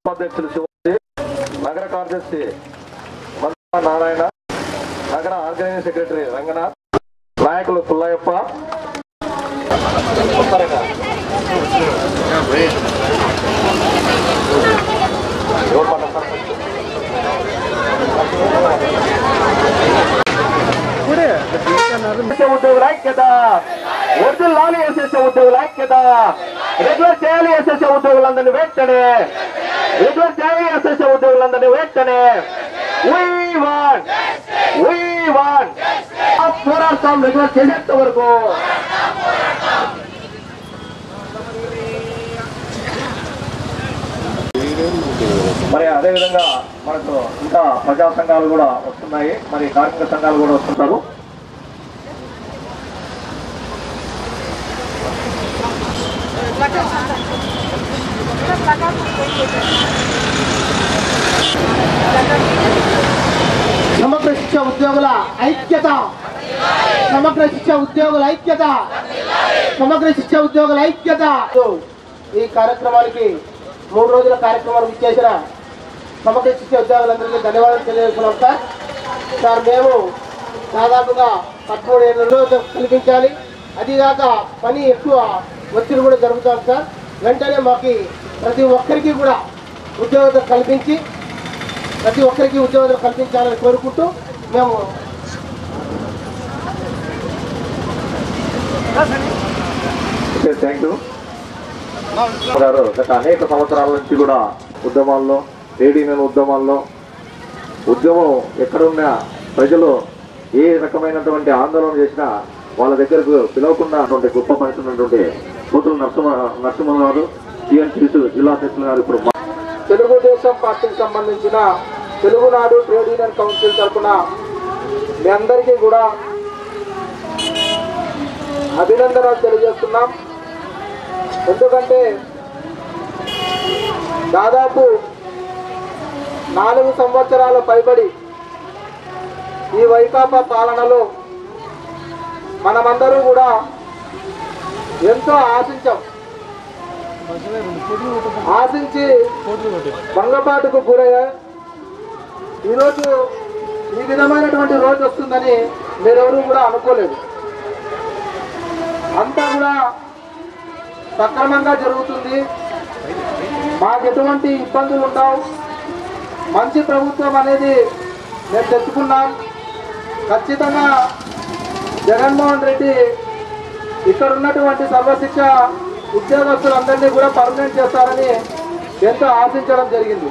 ఉపాధ్యక్షులు శివాజీ నగర కార్యదర్శి మంత్రి నారాయణ నగర ఆర్గనైజింగ్ సెక్రటరీ రంగనాథ్ నాయకులు పుల్లయ్యప్ప వస్తారేనా? ఎవరు మాట్లాడతారు ఫస్ట్? ఎస్ఎస్ఏ ఉద్యోగుల ఐక్యత ఒరిజినల్ లాలి ఎస్ఎస్ఏ ఉద్యోగుల ఐక్యత రెగ్యులర్ చేయాలి ఎస్ఎస్ఏ ఉద్యోగులందరినీ వెంటనే రెగ్యులర్ చేయాలి ఎస్ఎస్ఏ ఉద్యోగులందరినీ వెంటనే వీ వాంట్ వీ వాంట్ పోరాడతాం రెగ్యులర్ చేసేంత వరకు మరి అదే విధంగా మనకు ఇంకా ప్రజా సంఘాలు కూడా వస్తున్నాయి మరి కార్మిక సంఘాలు కూడా వస్తుంటారు సమగ్ర శిక్ష ఉద్యోగుల ఐక్యత సమగ్ర శిక్ష ఉద్యోగుల ఐక్యత సమగ్ర శిక్ష ఉద్యోగుల ఐక్యత ఈ కార్యక్రమానికి మూడు రోజుల కార్యక్రమానికి ఇచ్చేసిన సమగ్ర శిక్ష ఉద్యోగులందరికీ ధన్యవాదాలు తెలియజేస్తున్నాం సార్ సార్ మేము దాదాపుగా పదమూడు ఏళ్ళ రోజు కల్పించాలి అదిగాక పని ఎక్కువ ఒత్తిడి కూడా జరుగుతుంది సార్ వెంటనే మాకు ప్రతి ఒక్కరికి కూడా ఉద్యోగం కల్పించి ప్రతి ఒక్కరికి ఉద్యోగాలు కల్పించాలని కోరుకుంటూ మేము థ్యాంక్ యూ గారు గత అనేక సంవత్సరాల నుంచి కూడా ఉద్యమాల్లో ట్రేడ్ యూనియన్ ఉద్యమాల్లో ఉద్యమం ఎక్కడున్నా ప్రజలు ఏ రకమైనటువంటి ఆందోళన చేసినా వాళ్ళ దగ్గరకు పిలవకుండా అటువంటి గొప్ప పడుతున్నటువంటి కూతురు నరసింహ నరసింహ గారు టీఎన్సీసు జిల్లా అధ్యక్షులు గారు ఇప్పుడు మా- తెలుగుదేశం పార్టీకి సంబంధించిన తెలుగునాడు ట్రేడ్ యూనియన్ కౌన్సిల్ తరఫున మీ అందరికీ కూడా అభినందనలు తెలియజేస్తున్నాం ఎందుకంటే దాదాపు నాలుగు సంవత్సరాల పైబడి ఈ వైకాపా పాలనలో మనమందరూ కూడా ఎంతో ఆశించాం ఆశించి భంగపాటుకు గురయ్యా ఈరోజు ఈ విధమైనటువంటి రోజు వస్తుందని మీరెవరూ కూడా అనుకోలేదు అంతా కూడా సక్రమంగా జరుగుతుంది మాకు ఎటువంటి ఇబ్బందులు ఉండవు మంచి ప్రభుత్వం అనేది మేము తెచ్చుకున్నాం ఖచ్చితంగా జగన్మోహన్ రెడ్డి ఇక్కడ ఉన్నటువంటి సర్వశిక్ష ఉద్యోగస్తులందరినీ కూడా పర్మనెంట్ చేస్తారని ఎంతో ఆశించడం జరిగింది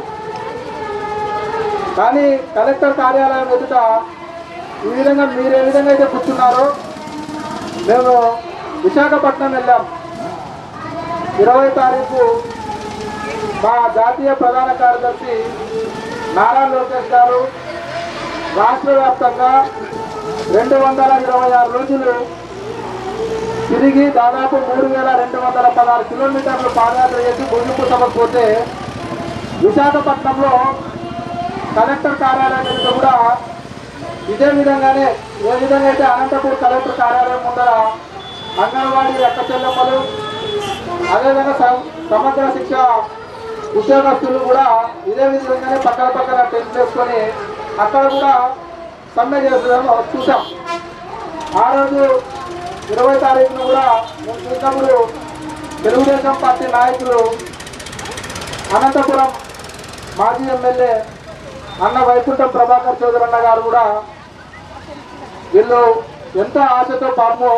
కానీ కలెక్టర్ కార్యాలయం ఎదుట ఈ విధంగా మీరు ఏ విధంగా అయితే కూర్చున్నారో మేము విశాఖపట్నం వెళ్ళాం ఇరవై తారీఖు మా జాతీయ ప్రధాన కార్యదర్శి నారా లోకేష్ గారు రాష్ట్ర వ్యాప్తంగా రెండు వందల ఇరవై ఆరు రోజులు తిరిగి దాదాపు మూడు వేల రెండు వందల పదహారు కిలోమీటర్లు పాదయాత్ర చేసి ముగింపు సభకు పోతే విశాఖపట్నంలో కలెక్టర్ కార్యాలయం ఎదుట కూడా ఇదే విధంగానే ఏ విధంగా అయితే అనంతపూర్ కలెక్టర్ కార్యాలయం ముందర అంగన్వాడీ రెక్క చెల్లెమ్మలు అదేవిధంగా సమ- సమగ్ర శిక్ష ఉద్యోగస్తులు కూడా ఇదే విధంగానే పక్కన పక్కన టెంట్ వేసుకొని అక్కడ కూడా సమ్మె చేసడం చూసాం ఆ రోజు ఇరవై తారీఖున కూడా మేము చూసినప్పుడు తెలుగుదేశం పార్టీ నాయకులు అనంతపురం మాజీ ఎమ్మెల్యే అన్న వైకుంఠం ప్రభాకర్ చౌదరి అన్న గారు కూడా వీళ్ళు ఎంతో ఆశతో పాపం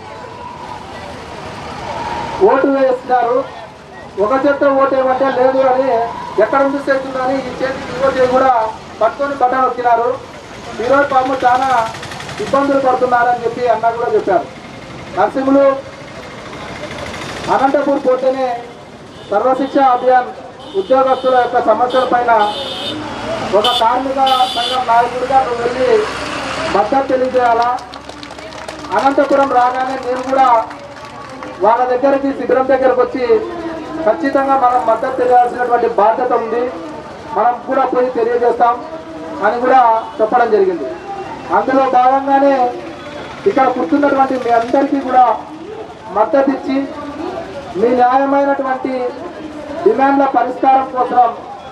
ఓటు వేస్తున్నారు ఒక చెత్త ఓటు ఏమంటే లేదు అని ఎక్కడ మిస్ అవుతుందని ఈ చేతికి ఈ ఓటు కూడా పట్టుకొని బట్టలు వచ్చినారు ఈరోజు పాపం చాలా ఇబ్బందులు పడుతున్నారని చెప్పి అన్న కూడా చెప్పారు నర్సింహులు అనంతపూర్ పోతేనే సర్వశిక్ష అభియాన్ ఉద్యోగస్తుల యొక్క సమస్యల పైన ఒక కార్మిక సంఘం నాయకుడిగా నువ్వు వెళ్ళి మద్దతు తెలియజేయాలా అనంతపురం రాగానే నేను కూడా వాళ్ళ దగ్గరికి శిబిరం దగ్గరకు వచ్చి ఖచ్చితంగా మనం మద్దతు తెలియాల్సినటువంటి బాధ్యత ఉంది మనం కూడా పోయి తెలియజేస్తాం అని కూడా చెప్పడం జరిగింది అందులో భాగంగానే ఇక్కడ కూర్చున్నటువంటి మీ అందరికీ కూడా మద్దతు ఇచ్చి మీ న్యాయమైనటువంటి డిమాండ్ల పరిష్కారం కోసం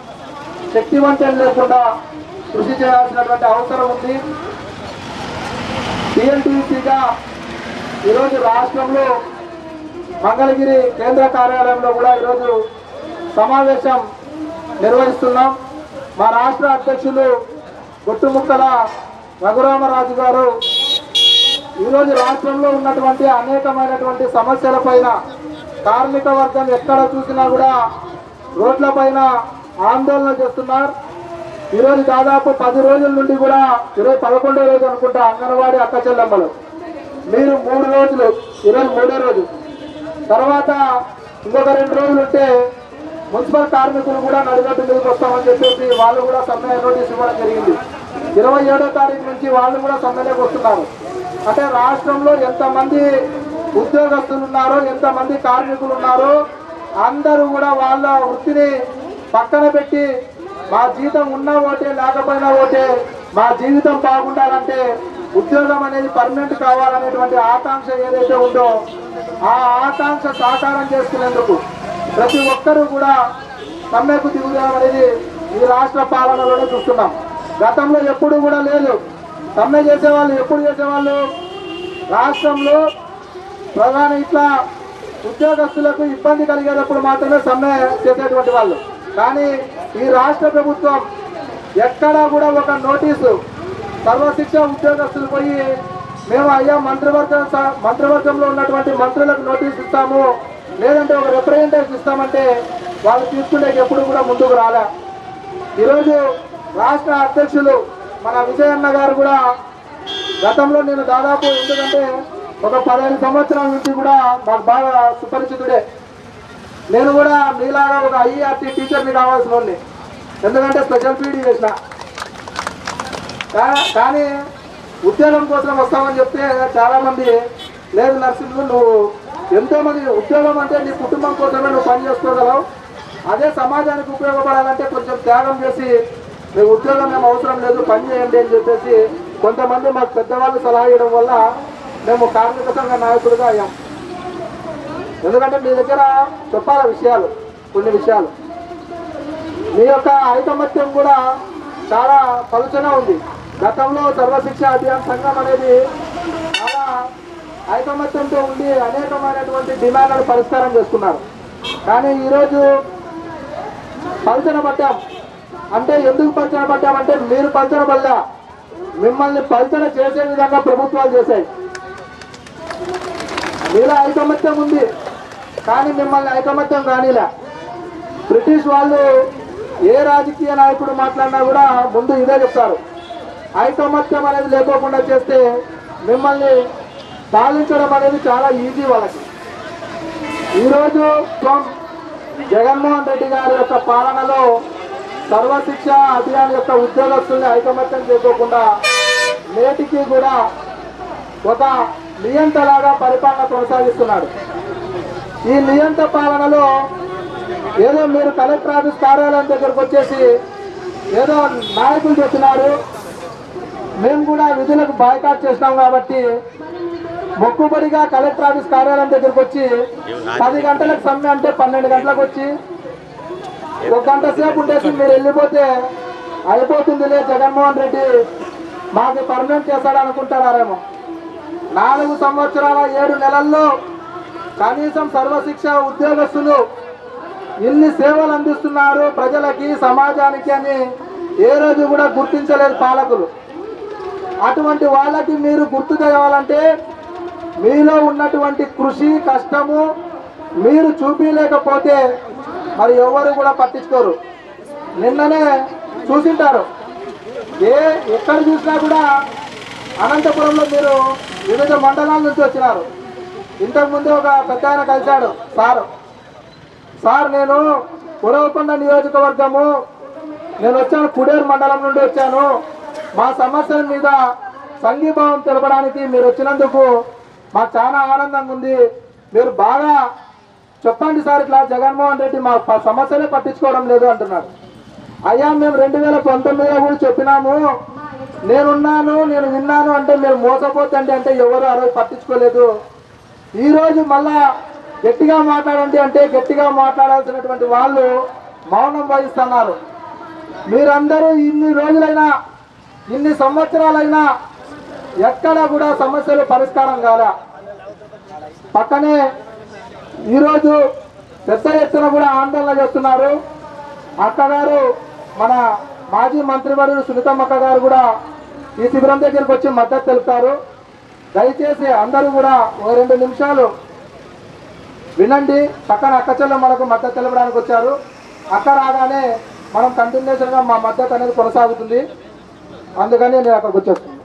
శక్తివంతం లేకుండా కృషి చేయాల్సినటువంటి అవసరం ఉంది టీఎన్టీసీగా ఈరోజు రాష్ట్రంలో మంగళగిరి కేంద్ర కార్యాలయంలో కూడా ఈరోజు సమావేశం నిర్వహిస్తున్నాం మా రాష్ట్ర అధ్యక్షులు గుట్టుముక్కల రఘురామరాజు గారు ఈరోజు రాష్ట్రంలో ఉన్నటువంటి అనేకమైనటువంటి సమస్యలపైన కార్మిక వర్గం ఎక్కడ చూసినా కూడా రోడ్లపైన ఆందోళన చేస్తున్నారు ఈరోజు దాదాపు పది రోజుల నుండి కూడా ఈరోజు పదకొండో రోజు అనుకుంటా అంగన్వాడీ అక్క చెల్లెమ్మలు మీరు మూడు రోజులు ఈరోజు మూడో రోజు తర్వాత ఇంకొక రెండు రోజులు ఉంటే మున్సిపల్ కార్మికులు కూడా నడిగట్టు మీదకి వస్తామని చెప్పేసి వాళ్ళు కూడా సమ్మె నోటీస్ ఇవ్వడం జరిగింది ఇరవై ఏడో తారీఖు నుంచి వాళ్ళు కూడా సమ్మెలోకి వస్తున్నారు అంటే రాష్ట్రంలో ఎంతమంది ఉద్యోగస్తులు ఉన్నారో ఎంతమంది కార్మికులు ఉన్నారో అందరూ కూడా వాళ్ళ వృత్తిని పక్కన పెట్టి మా జీతం ఉన్నా ఓటే లేకపోయినా ఓటే మా జీవితం బాగుండాలంటే ఉద్యోగం అనేది పర్మనెంట్ కావాలనేటువంటి ఆకాంక్ష ఏదైతే ఉందో ఆ ఆకాంక్ష సాకారం చేసుకునేందుకు ప్రతి ఒక్కరూ కూడా సమ్మెకు దిగుదడం అనేది ఈ రాష్ట్ర పాలనలోనే చూస్తున్నాం గతంలో ఎప్పుడు కూడా లేదు సమ్మె చేసేవాళ్ళు ఎప్పుడు చేసేవాళ్ళు రాష్ట్రంలో ప్రధాన ఇట్లా ఉద్యోగస్తులకు ఇబ్బంది కలిగేటప్పుడు మాత్రమే సమ్మె చేసేటువంటి వాళ్ళు కానీ ఈ రాష్ట్ర ప్రభుత్వం ఎక్కడా కూడా ఒక నోటీసు సర్వశిక్ష ఉద్యోగస్తులు పోయి మేము అయ్యా మంత్రివర్గం స- మంత్రివర్గంలో ఉన్నటువంటి మంత్రులకు నోటీస్ ఇస్తాము లేదంటే ఒక రిప్రజెంటేషన్ ఇస్తామంటే వాళ్ళు తీసుకుంటే ఎప్పుడు కూడా ముందుకు రాలే ఈరోజు రాష్ట్ర అధ్యక్షులు మన విజయన్న గారు కూడా గతంలో నేను దాదాపు ఎందుకంటే ఒక పదహైదు సంవత్సరాల నుంచి కూడా మాకు బాగా సుపరిచితుడే నేను కూడా మీలాగా ఒక ఐఆర్టీ టీచర్ని కావాల్సిన వాడిని ఎందుకంటే స్పెషల్ పీడీ చేసిన కా- కానీ ఉద్యోగం కోసం వస్తామని చెప్తే చాలా మంది లేదు నర్సింగ్ నువ్వు ఎంతో మంది ఉద్యోగం అంటే నీ కుటుంబం కోసమే నువ్వు పని చేసుకోగలవు అదే సమాజానికి ఉపయోగపడాలంటే కొంచెం త్యాగం చేసి మీ ఉద్యోగం మేము అవసరం లేదు పని చేయండి అని చెప్పేసి కొంతమంది మాకు పెద్దవాళ్ళు సలహా ఇవ్వడం వల్ల మేము కార్మిక సంఘ నాయకుడిగా అయ్యాం ఎందుకంటే మీ దగ్గర చెప్పాల విషయాలు కొన్ని విషయాలు మీ యొక్క ఐకమత్యం కూడా చాలా పలుచన ఉంది గతంలో సర్వశిక్ష అభియాన్ సంఘం అనేది చాలా ఐకమత్యంతో ఉండి అనేకమైనటువంటి డిమాండ్లను పరిష్కారం చేసుకున్నారు కానీ ఈరోజు పలుచన పడ్డాం అంటే ఎందుకు పలుచన పడ్డామంటే మీరు పలుచన పడ్డా మిమ్మల్ని పలుచన చేసే విధంగా ప్రభుత్వాలు చేశాయి మీలో ఐకమత్యం ఉంది కానీ మిమ్మల్ని ఐకమత్యం కానీలా బ్రిటిష్ వాళ్ళు ఏ రాజకీయ నాయకుడు మాట్లాడినా కూడా ముందు ఇదే చెప్తారు ఐకమత్యం అనేది లేకోకుండా చేస్తే మిమ్మల్ని పాలించడం అనేది చాలా ఈజీ వాళ్ళకి ఈరోజు స్వం జగన్మోహన్ రెడ్డి గారి యొక్క పాలనలో సర్వశిక్ష అభియాన్ యొక్క ఉద్యోగస్తుల్ని ఐకమత్యం చేసుకోకుండా నేటికి కూడా ఒక నియంతలాగా పరిపాలన కొనసాగిస్తున్నాడు ఈ నియంత పాలనలో ఏదో మీరు కలెక్టర్ ఆఫీస్ కార్యాలయం దగ్గరకు వచ్చేసి ఏదో నాయకులు చెప్తున్నారు మేము కూడా విధులకు బాయ్కాట్ చేసినాం కాబట్టి మొక్కుబడిగా కలెక్టర్ ఆఫీస్ కార్యాలయం దగ్గరకు వచ్చి పది గంటలకు సమ్మె అంటే పన్నెండు గంటలకు వచ్చి ఒక గంట సేపు ఉండేసి మీరు వెళ్ళిపోతే అయిపోతుందిలే జగన్మోహన్ రెడ్డి మాకు పర్మనెంట్ చేస్తాడు అనుకుంటున్నారేమో నాలుగు సంవత్సరాల ఏడు నెలల్లో కనీసం సర్వశిక్ష ఉద్యోగస్తులు ఇన్ని సేవలు అందిస్తున్నారు ప్రజలకి సమాజానికి అని ఏ రోజు కూడా గుర్తించలేదు పాలకులు అటువంటి వాళ్ళకి మీరు గుర్తు చేయాలంటే మీలో ఉన్నటువంటి కృషి కష్టము మీరు చూపించలేకపోతే మరి ఎవరు కూడా పట్టించుకోరు నిన్ననే చూసింటారు ఏ ఎక్కడ చూసినా కూడా అనంతపురంలో మీరు వివిధ మండలాల నుంచి వచ్చినారు ఇంతకుముందు ఒక పెద్ద ఆయన కలిశాడు సార్ సార్ నేను ఉరవకొండ నియోజకవర్గము నేను వచ్చాను కుడేరు మండలం నుండి వచ్చాను మా సమస్యల మీద సంఘీభావం తెలపడానికి మీరు వచ్చినందుకు మాకు చాలా ఆనందంగా ఉంది మీరు బాగా చెప్పండి సార్ ఇట్లా జగన్మోహన్ రెడ్డి మా ప- సమస్యలే పట్టించుకోవడం లేదు అంటున్నారు అయ్యా మేము రెండు వేల పంతొమ్మిదిలో కూడా చెప్పినాము నేనున్నాను నేను విన్నాను అంటే మీరు మోసపోతండి అంటే ఎవరు ఆ రోజు పట్టించుకోలేదు ఈ రోజు మళ్ళా గట్టిగా మాట్లాడండి అంటే గట్టిగా మాట్లాడాల్సినటువంటి వాళ్ళు మౌనం వహిస్తున్నారు మీరందరూ ఇన్ని రోజులైనా ఇన్ని సంవత్సరాలైనా ఎక్కడ కూడా సమస్యలు పరిష్కారం కాలే పక్కనే ఈరోజు పెద్ద ఎత్తున కూడా ఆందోళన చేస్తున్నారు అక్కగారు మన మాజీ మంత్రివర్యులు సునీతమ్మ అక్క గారు కూడా ఈ శిబిరం దగ్గరికి వచ్చి మద్దతు తెలుపుతారు దయచేసి అందరూ కూడా ఓ రెండు నిమిషాలు వినండి పక్కన అక్క చెల్లెమ్మలకు మద్దతు తెలపడానికి వచ్చారు అక్క రాగానే మనం కంటిన్యూషన్గా మా మద్దతు అనేది కొనసాగుతుంది అందుకని నేను అక్కడికి వచ్చేస్తున్నాను